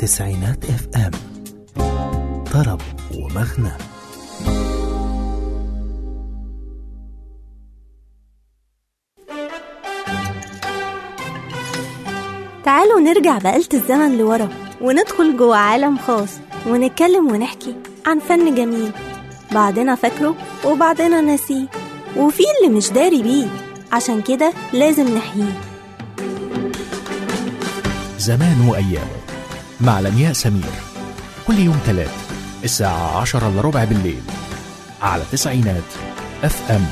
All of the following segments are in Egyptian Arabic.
تسعينات اف ام طرب ومغنى تعالوا نرجع بآلة الزمن لورا وندخل جوه عالم خاص ونتكلم ونحكي عن فن جميل بعضنا فاكره وبعضنا ناسيه وفي اللي مش داري بيه عشان كده لازم نحييه زمان وأيامه مع لمياء سمير كل يوم تلات الساعة عشرة إلا ربع بالليل على تسعينات اف ام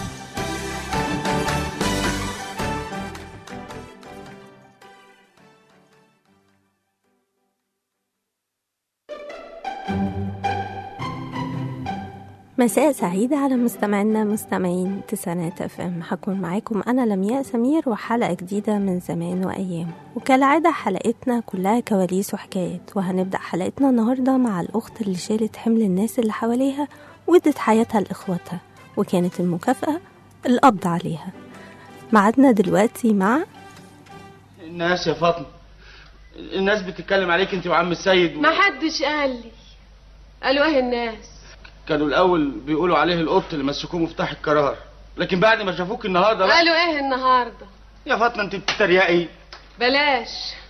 مساء سعيدة على مستمعينا مستمعين تسعينات اف ام هكون معاكم أنا لمياء سمير وحلقة جديدة من زمان وأيام وكالعادة حلقتنا كلها كواليس وحكايات وهنبدأ حلقتنا النهاردة مع الأخت اللي شالت حمل الناس اللي حواليها وادت حياتها لإخواتها وكانت المكافأة القبض عليها معادنا دلوقتي مع الناس يا فاطمه الناس بتتكلم عليك انت وعم السيد و... ما حدش قال لي قالوا ايه الناس كانوا الاول بيقولوا عليه القط اللي مسكوه مفتاح القرار لكن بعد ما شافوك النهارده بقى قالوا ايه النهارده يا فاطمه انت بتتريقي بلاش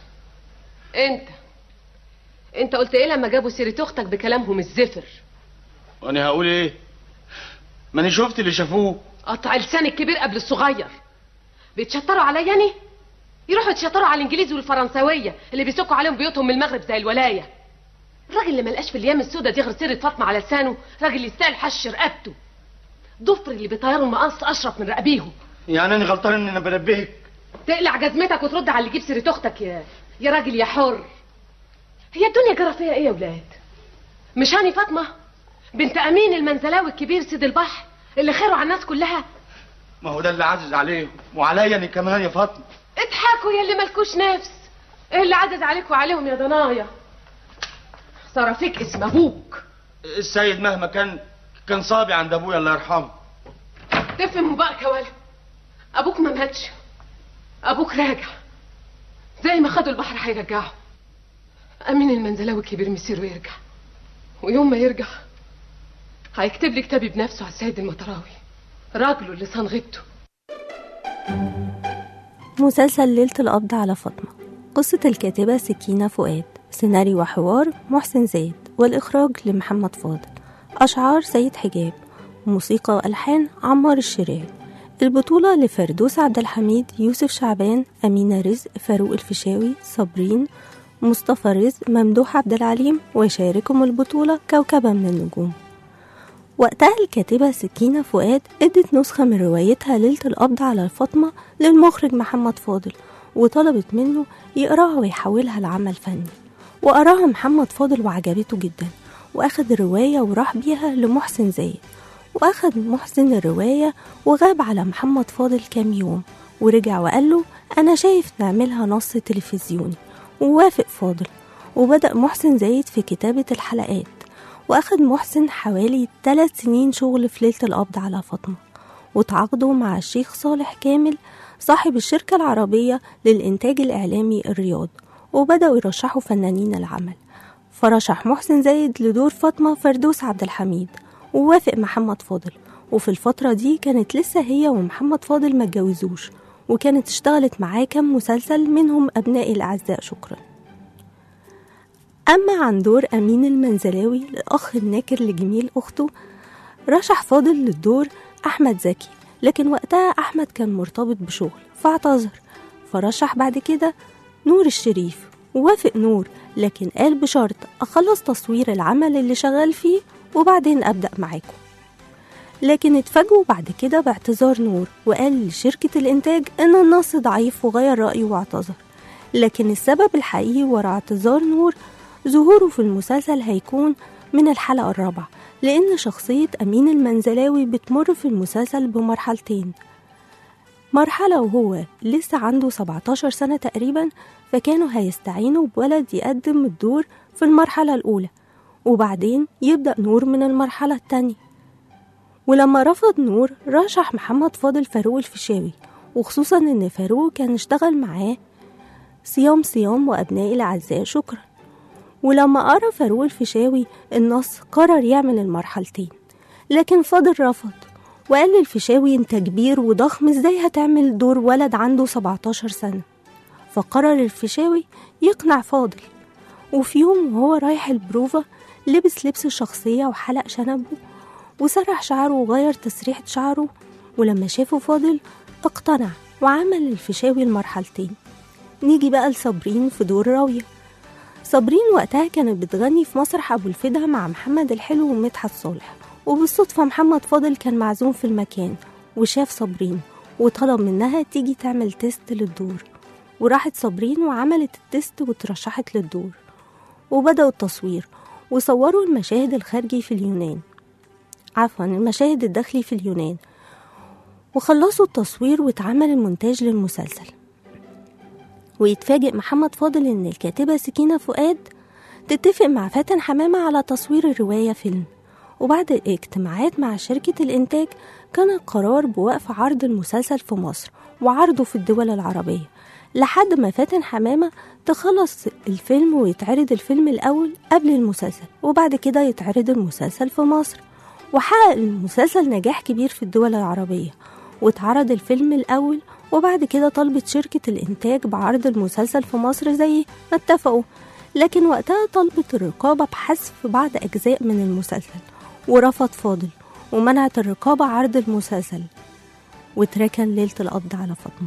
انت انت قلت ايه لما جابوا سيره اختك بكلامهم الزفر وانا هقول ايه ماني شفت اللي شافوه قطع لسان الكبير قبل الصغير بيتشطروا عليا يعني يروحوا يتشطروا على الانجليزي والفرنساويه اللي بيسكوا عليهم بيوتهم من المغرب زي الولايه الراجل اللي ملقاش في الايام السودة دي غير سيره فاطمه على لسانه راجل يستاهل حش رقبته ضفر اللي بيطيروا المقص اشرف من رقبيهم يعني انا غلطان ان انا بنبهك تقلع جزمتك وترد على اللي يجيب سيره اختك يا يا راجل يا حر هي الدنيا جرى فيها ايه يا ولاد مش هاني فاطمه بنت امين المنزلاوي الكبير سيد البحر اللي خيره على الناس كلها ما هو ده اللي عزز عليهم وعليا انا كمان يا فاطمه اضحكوا يا اللي مالكوش نفس ايه اللي عدد عليكوا عليهم يا ضنايا صار فيك اسم ابوك السيد مهما كان كان صابي عند ابويا الله يرحمه تفهم بقى يا ولد ابوك ما ماتش ابوك راجع زي ما خدوا البحر هيرجعه امين المنزلاوي الكبير مسيره يرجع ويوم ما يرجع هيكتب لي كتابي بنفسه على السيد المطراوي راجله اللي صان غيبته مسلسل ليلة القبض على فاطمة قصة الكاتبة سكينة فؤاد سيناريو وحوار محسن زايد والإخراج لمحمد فاضل أشعار سيد حجاب موسيقى وألحان عمار الشراعي البطولة لفردوس عبد الحميد يوسف شعبان أمينة رزق فاروق الفيشاوي صابرين مصطفى رزق ممدوح عبد العليم وشاركهم البطولة كوكبة من النجوم وقتها الكاتبة سكينة فؤاد ادت نسخة من روايتها ليلة القبض على فاطمة للمخرج محمد فاضل وطلبت منه يقراها ويحولها لعمل فني وقراها محمد فاضل وعجبته جدا واخد الرواية وراح بيها لمحسن زايد واخد محسن الرواية وغاب على محمد فاضل كام يوم ورجع وقال له انا شايف نعملها نص تلفزيوني ووافق فاضل وبدأ محسن زايد في كتابة الحلقات وأخد محسن حوالي ثلاث سنين شغل في ليلة القبض على فاطمة وتعاقدوا مع الشيخ صالح كامل صاحب الشركة العربية للإنتاج الإعلامي الرياض وبدأوا يرشحوا فنانين العمل فرشح محسن زايد لدور فاطمة فردوس عبد الحميد ووافق محمد فاضل وفي الفترة دي كانت لسه هي ومحمد فاضل ما اتجوزوش وكانت اشتغلت معاه كام مسلسل منهم أبنائي الأعزاء شكرا أما عن دور أمين المنزلاوي الأخ الناكر لجميل أخته رشح فاضل للدور أحمد زكي لكن وقتها أحمد كان مرتبط بشغل فاعتذر فرشح بعد كده نور الشريف ووافق نور لكن قال بشرط أخلص تصوير العمل اللي شغال فيه وبعدين أبدأ معاكم لكن اتفاجئوا بعد كده باعتذار نور وقال لشركة الإنتاج إن النص ضعيف وغير رأيه واعتذر لكن السبب الحقيقي ورا اعتذار نور ظهوره في المسلسل هيكون من الحلقة الرابعة لأن شخصية أمين المنزلاوي بتمر في المسلسل بمرحلتين مرحلة وهو لسه عنده 17 سنة تقريبا فكانوا هيستعينوا بولد يقدم الدور في المرحلة الأولى وبعدين يبدأ نور من المرحلة التانية ولما رفض نور رشح محمد فاضل فاروق الفيشاوي وخصوصا ان فاروق كان اشتغل معاه صيام صيام وابنائي الاعزاء شكرا ولما قرا فاروق الفيشاوي النص قرر يعمل المرحلتين لكن فاضل رفض وقال للفيشاوي انت كبير وضخم ازاي هتعمل دور ولد عنده 17 سنة فقرر الفيشاوي يقنع فاضل وفي يوم وهو رايح البروفة لبس لبس الشخصية وحلق شنبه وسرح شعره وغير تسريحة شعره ولما شافه فاضل اقتنع وعمل الفيشاوي المرحلتين نيجي بقى لصابرين في دور راوية صابرين وقتها كانت بتغني في مسرح أبو الفدا مع محمد الحلو ومدحت صالح وبالصدفة محمد فاضل كان معزوم في المكان وشاف صابرين وطلب منها تيجي تعمل تيست للدور وراحت صابرين وعملت التيست وترشحت للدور وبدأوا التصوير وصوروا المشاهد الخارجي في اليونان عفوا المشاهد الداخلي في اليونان وخلصوا التصوير واتعمل المونتاج للمسلسل ويتفاجئ محمد فاضل إن الكاتبة سكينة فؤاد تتفق مع فاتن حمامة على تصوير الرواية فيلم وبعد الاجتماعات مع شركة الإنتاج كان القرار بوقف عرض المسلسل في مصر وعرضه في الدول العربية لحد ما فاتن حمامة تخلص الفيلم ويتعرض الفيلم الأول قبل المسلسل وبعد كده يتعرض المسلسل في مصر وحقق المسلسل نجاح كبير في الدول العربية واتعرض الفيلم الأول وبعد كده طلبت شركة الإنتاج بعرض المسلسل في مصر زي ما اتفقوا لكن وقتها طلبت الرقابة بحذف بعض أجزاء من المسلسل ورفض فاضل ومنعت الرقابة عرض المسلسل واتركن ليلة القبض على فاطمة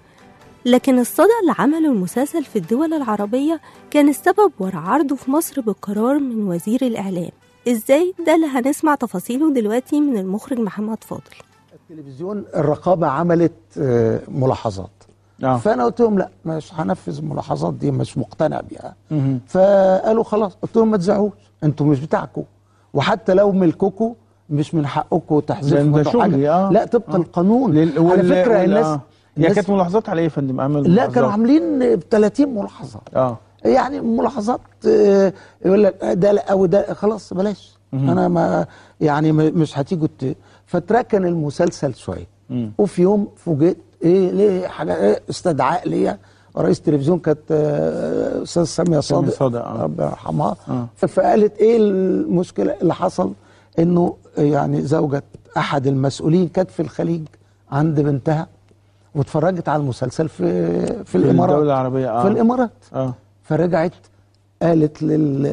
لكن الصدى اللي عمله المسلسل في الدول العربية كان السبب ورا عرضه في مصر بقرار من وزير الإعلام إزاي ده اللي هنسمع تفاصيله دلوقتي من المخرج محمد فاضل التلفزيون الرقابة عملت آه، ملاحظات اه فأنا قلت لهم لا مش هنفذ الملاحظات دي مش مقتنع بيها مهم. فقالوا خلاص قلت لهم ما تزعوش انتوا مش بتاعكم وحتى لو ملككم مش من حقكم تحذيف ده- ده منه شغلي، حاجة. آه. لا طبق آه. القانون لل- على وال- فكرة وال- الناس آه. هي الناس- كانت ملاحظات على ايه يا فندم عامل لا ملاحظات. كانوا عاملين 30 ملاحظة اه يعني ملاحظات آه، يقول لك ده لا او ده خلاص بلاش انا ما يعني م- مش هتيجوا ت- فتركن المسلسل شويه مم. وفي يوم فوجئت ايه ليه حاجه إيه استدعاء ليا رئيس تلفزيون كانت آه، استاذ ساميه صادق صادق، آه. ربنا يرحمها آه. فقالت ايه المشكله اللي حصل انه يعني زوجة احد المسؤولين كانت في الخليج عند بنتها واتفرجت على المسلسل في في, الامارات الدولة العربية، آه. في الامارات اه فرجعت قالت لل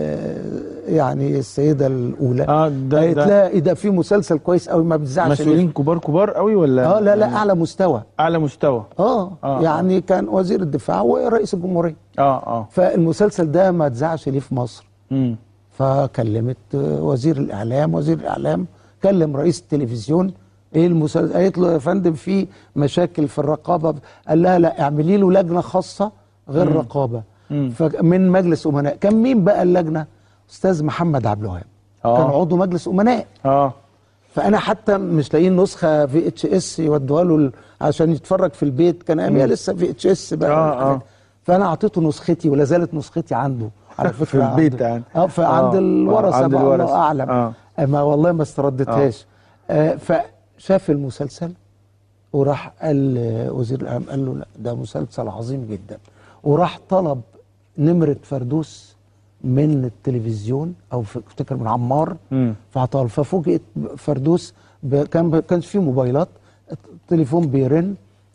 يعني السيده الاولى اه ده قالت ده لها ايه ده في مسلسل كويس قوي ما بتزعش مسؤولين كبار كبار قوي ولا اه لا لا يعني اعلى مستوى اعلى مستوى اه, آه، يعني كان وزير الدفاع ورئيس الجمهوريه اه اه فالمسلسل ده ما اتذاعش ليه في مصر امم فكلمت وزير الاعلام وزير الاعلام كلم رئيس التلفزيون ايه المسلسل قالت له يا فندم في مشاكل في الرقابه قال لها لا اعملي له لجنه خاصه غير رقابه مم. فمن مجلس امناء كان مين بقى اللجنه استاذ محمد عبد الوهاب آه. كان عضو مجلس امناء اه فانا حتى مش لاقيين نسخه في اتش اس يودوها له ال- عشان يتفرج في البيت كان اياميها لسه في اتش اس بقى آه، والحاجات. آه. فانا اعطيته نسختي ولا زالت نسختي عنده على فكره في البيت عنده. يعني. اه فعند آه، الورثه آه، عند بقى الورثة. الله اعلم آه. ما والله ما استردتهاش آه فشاف المسلسل وراح قال وزير الاعلام قال له لا ده مسلسل عظيم جدا وراح طلب نمره فردوس من التلفزيون او ف- افتكر من عمار مم. فعطال ففوجئت فردوس ب- كان ما كانش فيه موبايلات التليفون بيرن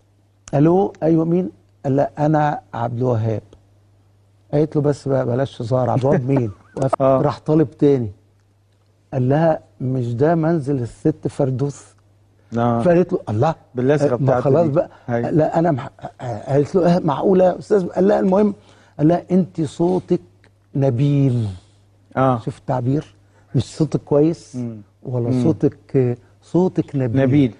الو ايوه مين؟ قال لا انا عبد الوهاب قالت له بس بقى بلاش هزار عبد الوهاب مين؟ وقف- آه. راح طالب تاني قال لها مش ده منزل الست فردوس آه. فقالت له الله باللزقة ما بتاعته خلاص دي. بقى هاي. لا انا مح... قالت له اه معقوله يا استاذ قال لها المهم قال لها انت صوتك نبيل اه شوف التعبير مش صوتك كويس مم. ولا مم. صوتك صوتك نبيل, نبيل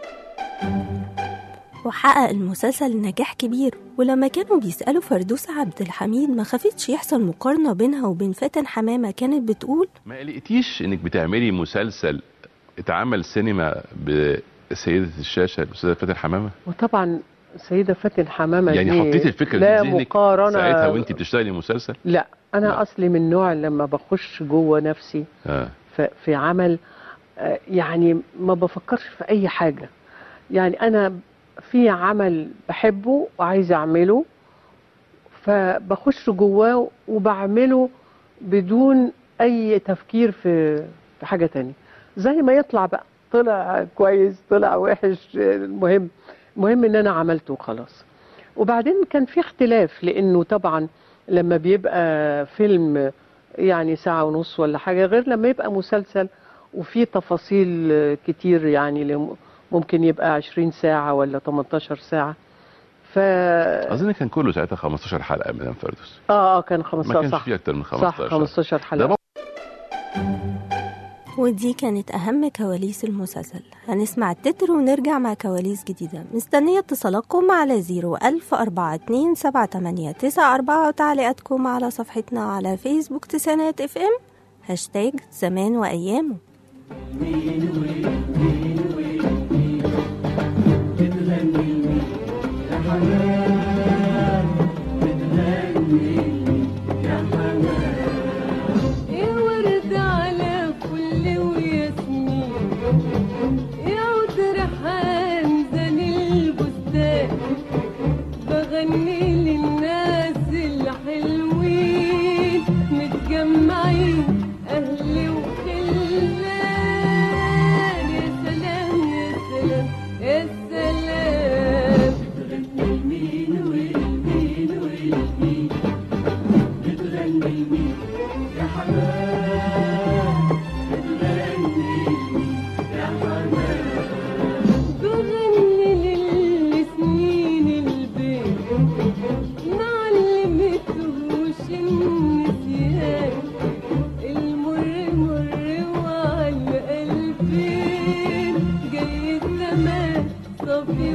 وحقق المسلسل نجاح كبير ولما كانوا بيسألوا فردوس عبد الحميد ما خفتش يحصل مقارنة بينها وبين فاتن حمامة كانت بتقول ما قلقتيش انك بتعملي مسلسل اتعمل سينما بسيدة الشاشة الأستاذة فاتن حمامة؟ وطبعا السيدة فاتن حمامة يعني دي حطيتي الفكرة لا دي في ذهنك مقارنة ساعتها وانت بتشتغلي مسلسل؟ لا أنا لا. أصلي من النوع اللي لما بخش جوه نفسي اه ف- في عمل آه، يعني ما بفكرش في أي حاجة يعني أنا في عمل بحبه وعايزة أعمله فبخش جواه وبعمله بدون اي تفكير في في حاجه تانية زي ما يطلع بقى طلع كويس طلع وحش المهم المهم ان انا عملته وخلاص وبعدين كان في اختلاف لانه طبعا لما بيبقى فيلم يعني ساعة ونص ولا حاجة غير لما يبقى مسلسل وفي تفاصيل كتير يعني لم- ممكن يبقى 20 ساعة ولا 18 ساعة ف اظن كان كله ساعتها 15 حلقه مدام فردوس اه اه كان ما 15 كانش صح فيه اكتر من صح 15 15 ده حلقة ودي كانت أهم كواليس المسلسل هنسمع التتر ونرجع مع كواليس جديدة مستنية اتصالاتكم على زيرو ألف أربعة اتنين سبعة تمانية تسعة أربعة وتعليقاتكم على صفحتنا على فيسبوك تسعينات اف ام هاشتاج زمان وأيامه يا ورد على كل وياسمين يا عود ريحان زن البستان بغني للناس الحلوين متجمعين اهلي وخلان يا سلام يا سلام يا سلام مين والمين والمين بتغني لمين يا حمام بتغني يا حمام بغني للسنين البيت ما علمتهوش النسيان المر مر وعلى قلبين جاي الزمان صافي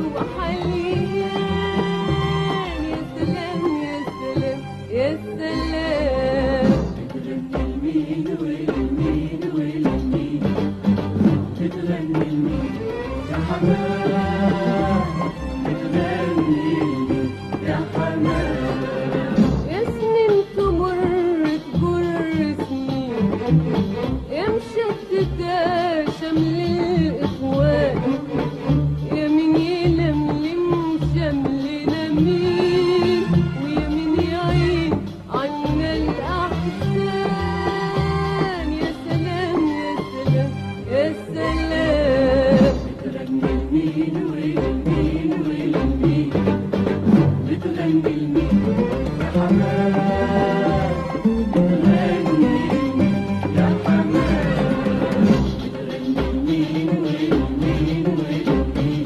وحليان يا سلام يا سلام يا سلام بتغني لمين والمين والمين بتغني لمين يا حمام بتغني لمين يا حمام يا سنين تمر تجر سنين يا مشتتة شمل الإخوان يا مين يلملم شملنا مين ويا مين يعين عنا الأحزان يا سلام يا سلام يا سلام بتغني لمين والمين والمين بتغني لمين يا حمام بتغني لمين يا حمام بتغني لمين والمين والمين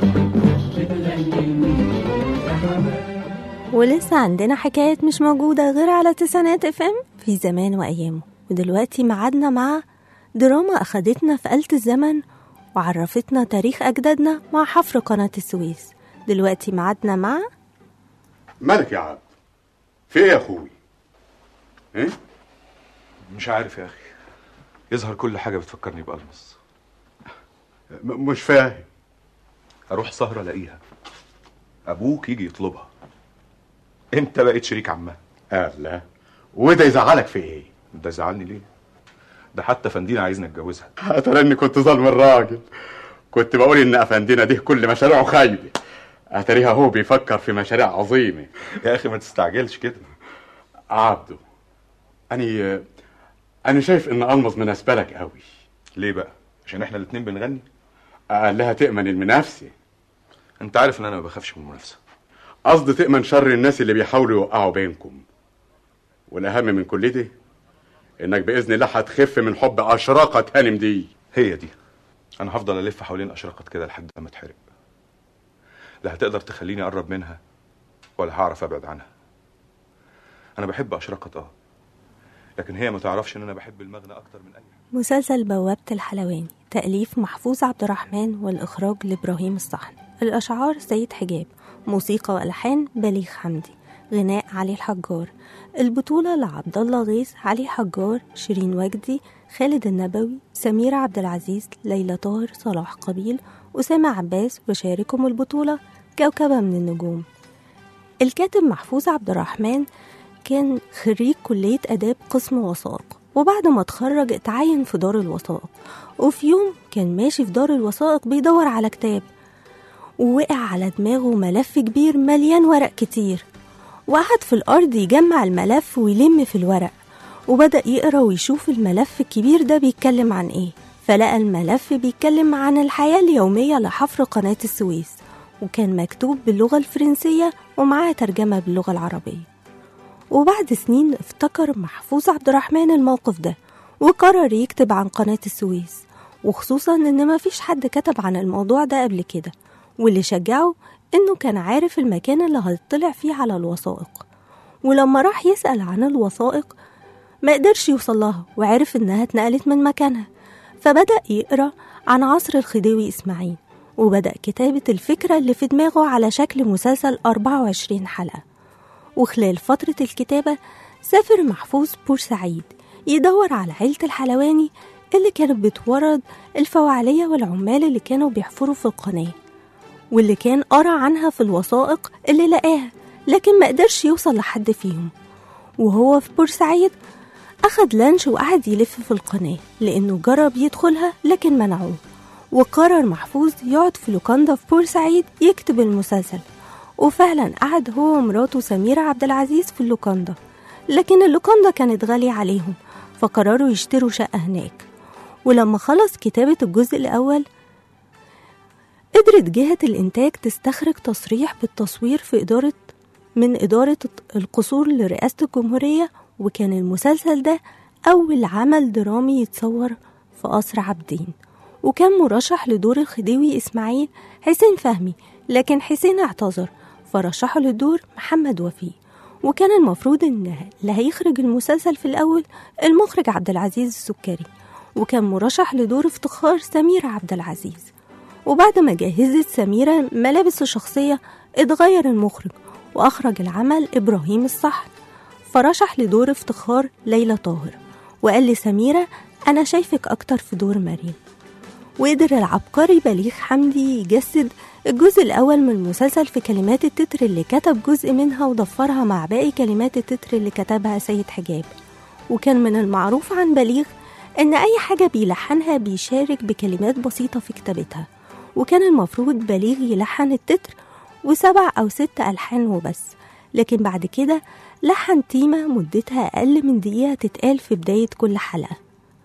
بتغني لمين يا حمام ولسه عندنا حكايات مش موجودة غير على تسعينات اف ام في زمان وأيامه ودلوقتي معادنا مع دراما أخدتنا في آلة الزمن وعرفتنا تاريخ أجدادنا مع حفر قناة السويس دلوقتي معادنا مع مالك يا عبد في ايه يا اخوي ايه مش عارف يا اخي يظهر كل حاجه بتفكرني بألمس م- مش فاهم اروح سهره الاقيها ابوك يجي يطلبها انت بقيت شريك عمها آه لا وده يزعلك في ايه ده زعلني ليه ده حتى فندينا عايزني اتجوزها ترى اني كنت ظالم الراجل كنت بقول ان افندينا دي كل مشاريعه خايبه اتاريها هو بيفكر في مشاريع عظيمه يا اخي ما تستعجلش كده عبده اني انا شايف ان المظ مناسبه لك قوي ليه بقى عشان احنا الاتنين بنغني قال لها تأمن المنافسه انت عارف ان انا ما بخافش من المنافسه قصدي تأمن شر الناس اللي بيحاولوا يوقعوا بينكم والاهم من كل ده انك باذن الله هتخف من حب اشراقه هانم دي هي دي انا هفضل الف حوالين اشرقت كده لحد ما اتحرق لا هتقدر تخليني اقرب منها ولا هعرف ابعد عنها انا بحب اشرقت اه لكن هي ما تعرفش ان انا بحب المغنى اكتر من اي حاجه مسلسل بوابة الحلواني تأليف محفوظ عبد الرحمن والإخراج لإبراهيم الصحن الأشعار سيد حجاب موسيقى وألحان بليغ حمدي غناء علي الحجار البطولة لعبد الله غيث علي حجار شيرين وجدي خالد النبوي سميرة عبد العزيز ليلى طاهر صلاح قبيل أسامة عباس وشاركهم البطولة كوكبة من النجوم الكاتب محفوظ عبد الرحمن كان خريج كلية آداب قسم وثائق وبعد ما اتخرج اتعين في دار الوثائق وفي يوم كان ماشي في دار الوثائق بيدور على كتاب ووقع على دماغه ملف كبير مليان ورق كتير وقعد في الأرض يجمع الملف ويلم في الورق وبدأ يقرأ ويشوف الملف الكبير ده بيتكلم عن إيه فلقى الملف بيتكلم عن الحياة اليومية لحفر قناة السويس وكان مكتوب باللغة الفرنسية ومعاه ترجمة باللغة العربية وبعد سنين افتكر محفوظ عبد الرحمن الموقف ده وقرر يكتب عن قناة السويس وخصوصا ان مفيش حد كتب عن الموضوع ده قبل كده واللي شجعه انه كان عارف المكان اللي هيطلع فيه على الوثائق ولما راح يسأل عن الوثائق ما قدرش يوصل لها وعرف انها اتنقلت من مكانها فبدأ يقرأ عن عصر الخديوي إسماعيل وبدأ كتابة الفكرة اللي في دماغه على شكل مسلسل 24 حلقة وخلال فترة الكتابة سافر محفوظ بورسعيد يدور على عيلة الحلواني اللي كانت بتورد الفواعلية والعمال اللي كانوا بيحفروا في القناة واللي كان قرأ عنها في الوثائق اللي لقاها لكن ما قدرش يوصل لحد فيهم وهو في بورسعيد أخد لانش وقعد يلف في القناة لأنه جرب يدخلها لكن منعوه وقرر محفوظ يقعد في لوكاندا في بورسعيد يكتب المسلسل وفعلا قعد هو ومراته سميرة عبد العزيز في اللوكاندا لكن اللوكاندا كانت غالية عليهم فقرروا يشتروا شقة هناك ولما خلص كتابة الجزء الأول قدرت جهة الإنتاج تستخرج تصريح بالتصوير في إدارة من إدارة القصور لرئاسة الجمهورية وكان المسلسل ده أول عمل درامي يتصور في قصر عابدين وكان مرشح لدور الخديوي إسماعيل حسين فهمي لكن حسين اعتذر فرشحه لدور محمد وفيه وكان المفروض ان اللي هيخرج المسلسل في الاول المخرج عبد العزيز السكري وكان مرشح لدور افتخار سميرة عبد العزيز وبعد ما جهزت سميرة ملابس الشخصية اتغير المخرج وأخرج العمل إبراهيم الصحن فرشح لدور افتخار ليلى طاهر وقال لسميرة أنا شايفك أكتر في دور مريم وقدر العبقري بليغ حمدي يجسد الجزء الأول من المسلسل في كلمات التتر اللي كتب جزء منها وضفرها مع باقي كلمات التتر اللي كتبها سيد حجاب وكان من المعروف عن بليغ إن أي حاجة بيلحنها بيشارك بكلمات بسيطة في كتابتها وكان المفروض بليغ يلحن التتر وسبع أو ست ألحان وبس لكن بعد كده لحن تيمة مدتها أقل من دقيقة تتقال في بداية كل حلقة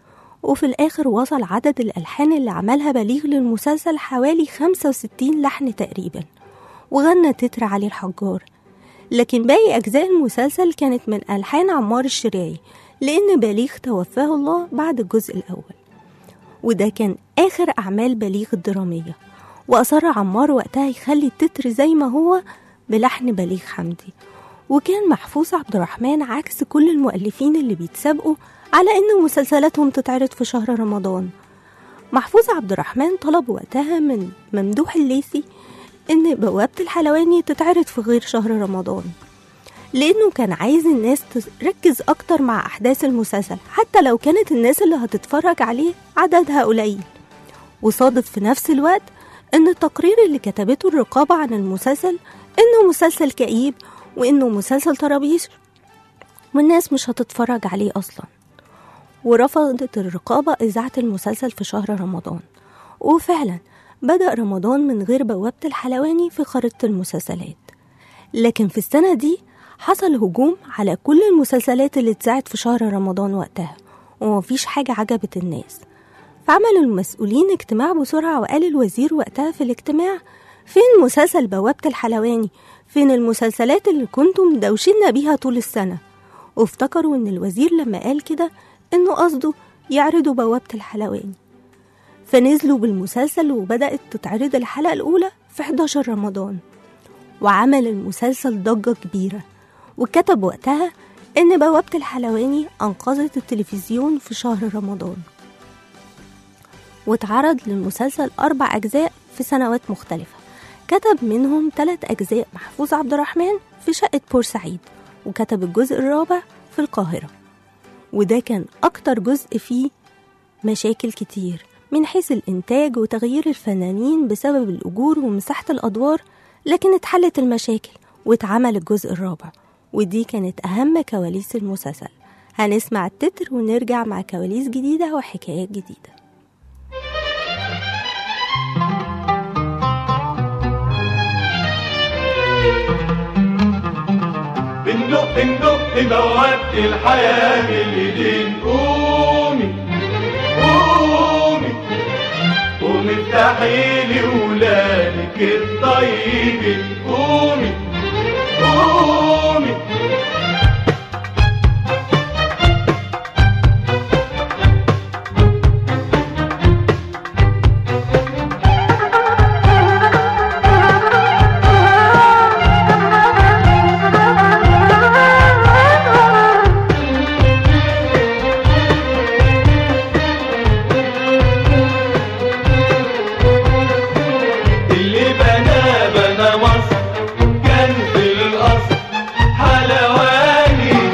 وفي الآخر وصل عدد الألحان اللي عملها بليغ للمسلسل حوالي 65 لحن تقريبا وغنى تتر علي الحجار لكن باقي أجزاء المسلسل كانت من ألحان عمار الشريعي لأن بليغ توفاه الله بعد الجزء الأول وده كان آخر أعمال بليغ الدرامية وأصر عمار وقتها يخلي التتر زي ما هو بلحن بليغ حمدي وكان محفوظ عبد الرحمن عكس كل المؤلفين اللي بيتسابقوا على إن مسلسلاتهم تتعرض في شهر رمضان محفوظ عبد الرحمن طلب وقتها من ممدوح الليثي إن بوابة الحلواني تتعرض في غير شهر رمضان لأنه كان عايز الناس تركز أكتر مع أحداث المسلسل حتى لو كانت الناس اللي هتتفرج عليه عددها قليل وصادف في نفس الوقت إن التقرير اللي كتبته الرقابة عن المسلسل إنه مسلسل كئيب وإنه مسلسل طرابيش والناس مش هتتفرج عليه أصلا ورفضت الرقابة إذاعة المسلسل في شهر رمضان وفعلا بدأ رمضان من غير بوابة الحلواني في خريطة المسلسلات لكن في السنة دي حصل هجوم على كل المسلسلات اللي اتذاعت في شهر رمضان وقتها ومفيش حاجة عجبت الناس فعملوا المسؤولين اجتماع بسرعة وقال الوزير وقتها في الاجتماع فين مسلسل بوابة الحلواني فين المسلسلات اللي كنتم دوشنا بيها طول السنة وافتكروا ان الوزير لما قال كده انه قصده يعرضوا بوابة الحلواني فنزلوا بالمسلسل وبدأت تتعرض الحلقة الأولى في 11 رمضان وعمل المسلسل ضجة كبيرة وكتب وقتها إن بوابة الحلواني أنقذت التلفزيون في شهر رمضان واتعرض للمسلسل أربع أجزاء في سنوات مختلفة كتب منهم ثلاث أجزاء محفوظ عبد الرحمن في شقة بورسعيد وكتب الجزء الرابع في القاهرة وده كان أكتر جزء فيه مشاكل كتير من حيث الإنتاج وتغيير الفنانين بسبب الأجور ومساحة الأدوار لكن اتحلت المشاكل واتعمل الجزء الرابع ودي كانت أهم كواليس المسلسل هنسمع التتر ونرجع مع كواليس جديدة وحكايات جديدة بندق بندق بوابة الحياة بالايدين قومي قومي قومي افتحي لي ولادك الطيبين قومي قومي اللي بنى بنى مصر كان في الأصل حلواني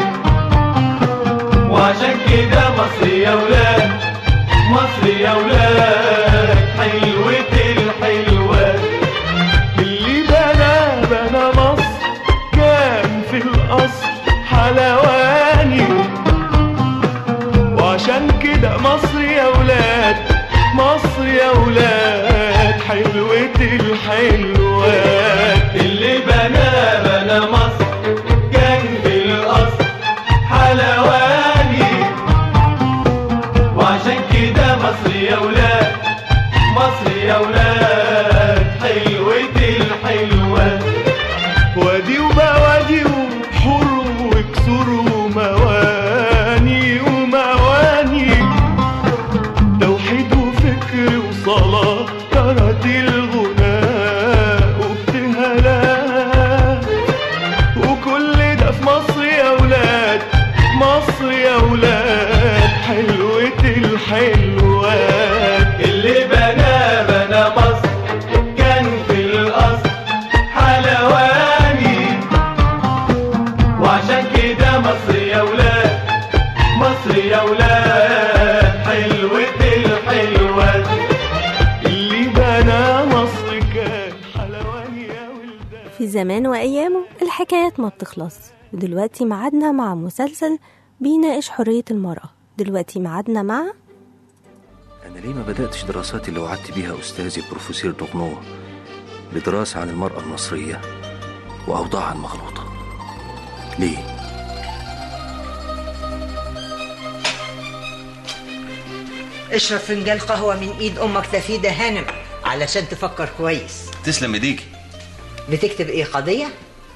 وعشان كده مصر يا ولاد مصر يا ولاد حلوة الحلوات اللي بنى بنى مصر كان في الأصل حلواني وعشان كده مصر يا ولاد مصر يا ولاد حلوة الحلوات اللي بنى بنى مصر كان في الأصل حلواني وعشان كده مصر يا ولاد مصر يا ولاد حلوة الحلوات وادي وبوادي وحور وكسور ومواني ومواني توحيد وفكر وصلاة كرة الغناء وابتهالات وكل ده في مصر يا ولاد مصر يا ولاد حلوة الحلوات اللي بنى بنى مصر كان في الأصل حلواني وعشان كده مصر يا ولاد مصر يا ولاد حلوة الحلوات اللي بنى مصر كان حلواني يا ولاد في زمان وأيامه الحكايات ما بتخلص ودلوقتي معادنا مع مسلسل بيناقش حرية المرأة دلوقتي معادنا مع أنا ليه ما بدأتش دراساتي اللي وعدت بيها أستاذي بروفيسور دغنور بدراسة عن المرأة المصرية وأوضاعها المغلوطة ليه؟ اشرب فنجان قهوة من ايد امك تفيدة هانم علشان تفكر كويس تسلم ايديكي بتكتب ايه قضية؟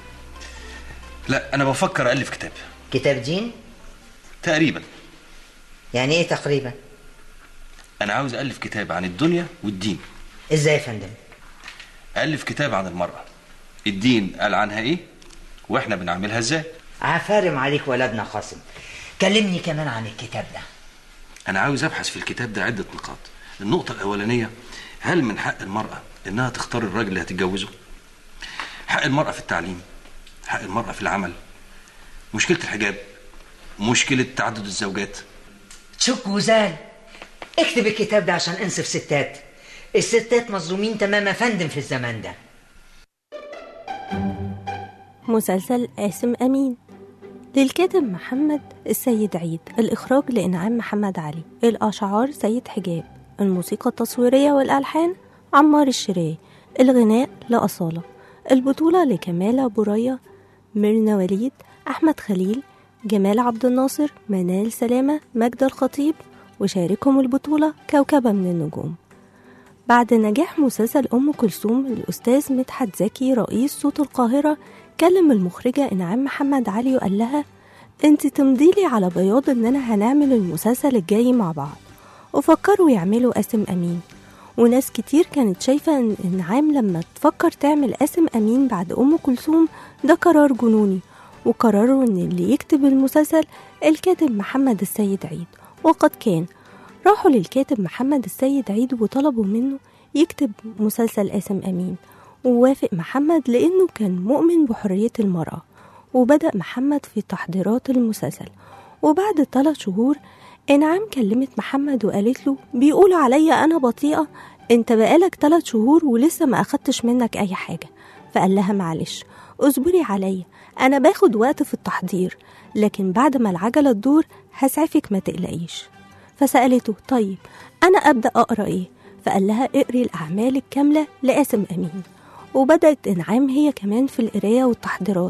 لا أنا بفكر ألف كتاب كتاب دين؟ تقريبا يعني ايه تقريبا؟ أنا عاوز ألف كتاب عن الدنيا والدين ازاي يا فندم؟ ألف كتاب عن المرأة الدين قال عنها إيه وإحنا بنعملها إزاي عفارم عليك ولدنا قاسم كلمني كمان عن الكتاب ده أنا عاوز أبحث في الكتاب ده عدة نقاط النقطة الأولانية هل من حق المرأة إنها تختار الراجل اللي هتتجوزه؟ حق المرأة في التعليم حق المرأة في العمل مشكلة الحجاب مشكلة تعدد الزوجات تشك وزال اكتب الكتاب ده عشان انصف ستات الستات مظلومين تمام يا فندم في الزمان ده مسلسل قاسم أمين للكاتب محمد السيد عيد الإخراج لإنعام محمد علي الأشعار سيد حجاب الموسيقى التصويرية والألحان عمار الشراي الغناء لأصالة البطولة لكمال أبو ريا ميرنا وليد أحمد خليل جمال عبد الناصر منال سلامة مجد الخطيب وشاركهم البطولة كوكبة من النجوم بعد نجاح مسلسل أم كلثوم الأستاذ مدحت زكي رئيس صوت القاهرة كلم المخرجة إنعام محمد علي وقال لها انت تمضيلي على بياض اننا هنعمل المسلسل الجاي مع بعض وفكروا يعملوا قاسم أمين وناس كتير كانت شايفة إن إنعام لما تفكر تعمل قاسم أمين بعد أم كلثوم ده قرار جنوني وقرروا إن اللي يكتب المسلسل الكاتب محمد السيد عيد وقد كان راحوا للكاتب محمد السيد عيد وطلبوا منه يكتب مسلسل قاسم أمين ووافق محمد لأنه كان مؤمن بحرية المرأة وبدأ محمد في تحضيرات المسلسل وبعد ثلاث شهور إنعام كلمت محمد وقالت له بيقولوا عليا أنا بطيئة أنت بقالك ثلاث شهور ولسه ما أخدتش منك أي حاجة فقال لها معلش اصبري عليا أنا باخد وقت في التحضير لكن بعد ما العجلة تدور هسعفك ما تقلقيش فسألته طيب أنا أبدأ أقرأ إيه فقال لها اقري الأعمال الكاملة لقاسم أمين وبدأت إنعام هي كمان في القراية والتحضيرات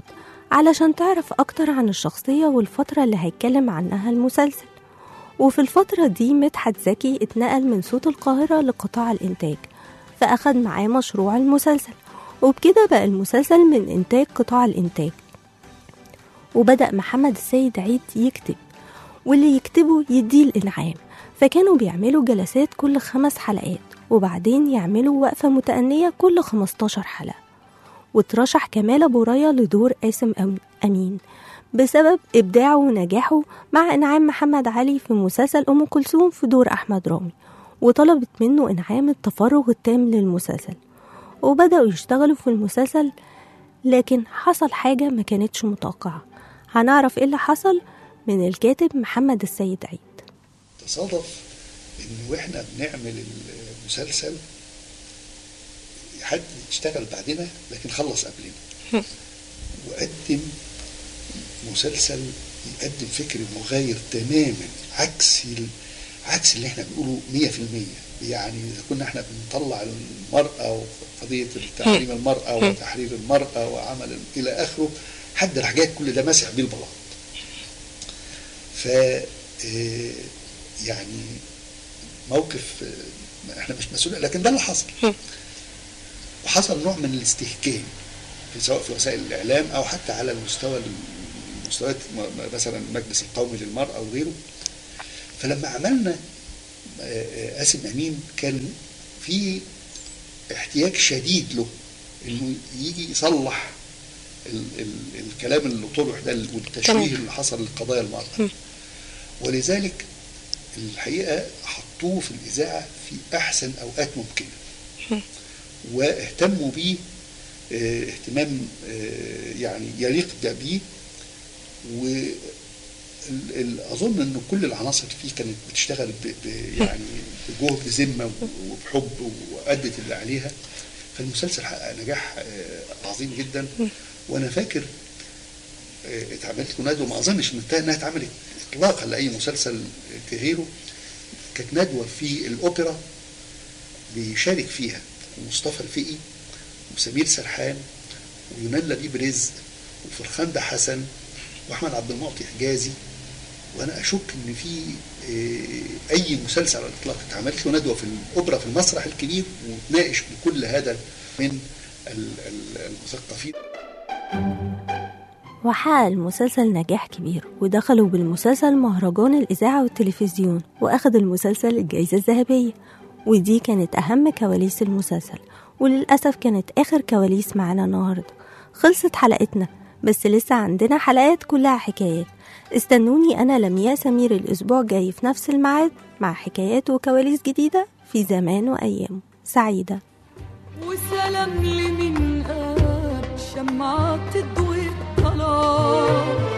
علشان تعرف أكتر عن الشخصية والفترة اللي هيتكلم عنها المسلسل وفي الفترة دي مدحت زكي اتنقل من صوت القاهرة لقطاع الإنتاج فأخد معاه مشروع المسلسل وبكده بقى المسلسل من إنتاج قطاع الإنتاج وبدأ محمد السيد عيد يكتب واللي يكتبه يديه الإنعام فكانوا بيعملوا جلسات كل خمس حلقات وبعدين يعملوا وقفة متأنية كل 15 حلقة وترشح كمال أبو ريا لدور قاسم أم- أمين بسبب إبداعه ونجاحه مع إنعام محمد علي في مسلسل أم كلثوم في دور أحمد رامي وطلبت منه إنعام التفرغ التام للمسلسل وبدأوا يشتغلوا في المسلسل لكن حصل حاجة ما كانتش متوقعة هنعرف إيه اللي حصل من الكاتب محمد السيد عيد تصادف ان واحنا بنعمل المسلسل حد اشتغل بعدنا لكن خلص قبلنا وقدم مسلسل يقدم فكر مغاير تماما عكس ال... عكس اللي احنا بنقوله 100% يعني اذا كنا احنا بنطلع المراه وقضيه تحريم المراه وتحرير المراه وعمل الى اخره حد راح جاي كل ده مسح بيه البلاط ف آه، يعني موقف آه، احنا مش مسؤولين لكن ده اللي حصل وحصل نوع من الاستهجان في سواء في وسائل الاعلام او حتى على المستوى المستويات م- مثلا المجلس القومي للمراه وغيره فلما عملنا آه، آه، قاسم امين كان في احتياج شديد له انه يجي يصلح ال ال الكلام اللي طرح ده والتشويه تمام. اللي حصل لقضايا المراه ولذلك الحقيقه حطوه في الاذاعه في احسن اوقات ممكنه واهتموا بيه آه، اهتمام آه، يعني يليق بيه و ال- ال- اظن ان كل العناصر فيه كانت بتشتغل ب ب يعني بجهد ذمه وبحب وادت اللي عليها فالمسلسل حقق نجاح آه، عظيم جدا وانا فاكر آه، اتعملت له ندوه ما اظنش ان انها اتعملت اطلاقا لاي مسلسل غيره كانت ندوه في الاوبرا بيشارك فيها مصطفى الفقي وسمير سرحان ويونان لبيب رزق وفرخندة حسن واحمد عبد المعطي حجازي وانا اشك ان في آه، اي مسلسل على الاطلاق اتعملت له ندوه في الاوبرا في المسرح الكبير وتناقش بكل هذا من ال- ال- المثقفين وحقق المسلسل نجاح كبير ودخلوا بالمسلسل مهرجان الإذاعة والتلفزيون وأخذ المسلسل الجائزة الذهبية ودي كانت أهم كواليس المسلسل وللأسف كانت آخر كواليس معانا النهاردة خلصت حلقتنا بس لسه عندنا حلقات كلها حكايات استنوني أنا لمياء سمير الأسبوع الجاي في نفس الميعاد مع حكايات وكواليس جديدة في زمان وأيام سعيدة وسلام لمن قاب شمعة تضوي الطلاق